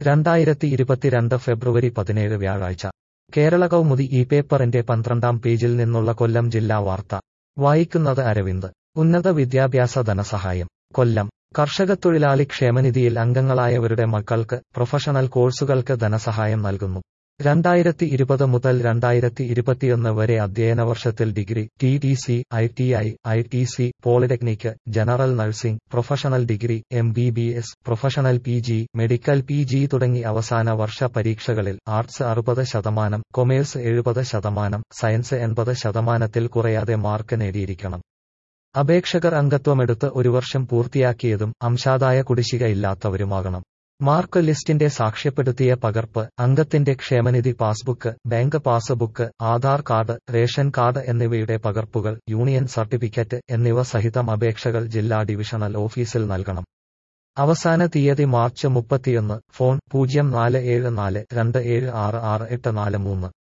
രണ്ടായിരത്തി ഇരുപത്തിരണ്ട് ഫെബ്രുവരി പതിനേഴ് വ്യാഴാഴ്ച കേരള കൗമുദി ഈ പേപ്പറിന്റെ പന്ത്രണ്ടാം പേജിൽ നിന്നുള്ള കൊല്ലം ജില്ലാ വാർത്ത വായിക്കുന്നത് അരവിന്ദ് ഉന്നത വിദ്യാഭ്യാസ ധനസഹായം കൊല്ലം കർഷകത്തൊഴിലാളി ക്ഷേമനിധിയിൽ അംഗങ്ങളായവരുടെ മക്കൾക്ക് പ്രൊഫഷണൽ കോഴ്സുകൾക്ക് ധനസഹായം നൽകുന്നു രണ്ടായിരത്തി ഇരുപത് മുതൽ രണ്ടായിരത്തി ഇരുപത്തിയൊന്ന് വരെ അധ്യയന വർഷത്തിൽ degree T T C I T I I T C polytechnic general nursing professional degree M B B S professional P G medical P G തുടങ്ങി അവസാന വർഷ പരീക്ഷകളിൽ ആർട്സ് അറുപത് ശതമാനം കൊമേഴ്സ് എഴുപത് ശതമാനം സയൻസ് എൺപത് ശതമാനത്തിൽ കുറയാതെ മാർക്ക് നേടിയിരിക്കണം അപേക്ഷകർ അംഗത്വമെടുത്ത് ഒരു വർഷം പൂർത്തിയാക്കിയതും അംശാദായ കുടിശ്ശിക ഇല്ലാത്തവരുമാകണം മാർക്ക് ലിസ്റ്റിന്റെ സാക്ഷ്യപ്പെടുത്തിയ പകർപ്പ് അംഗത്തിന്റെ ക്ഷേമനിധി passbook bank passbook Aadhaar card ration card എന്നിവയുടെ പകർപ്പുകൾ യൂണിയൻ സർട്ടിഫിക്കറ്റ് എന്നിവ സഹിതം അപേക്ഷകൾ ജില്ലാ ഡിവിഷണൽ ഓഫീസിൽ നൽകണം അവസാന തീയതി മാർച്ച് മുപ്പത്തിയൊന്ന് ഫോൺ പൂജ്യം നാല് ഏഴ് നാല് രണ്ട് ഏഴ് ആറ് ആറ് എട്ട് നാല് മൂന്ന്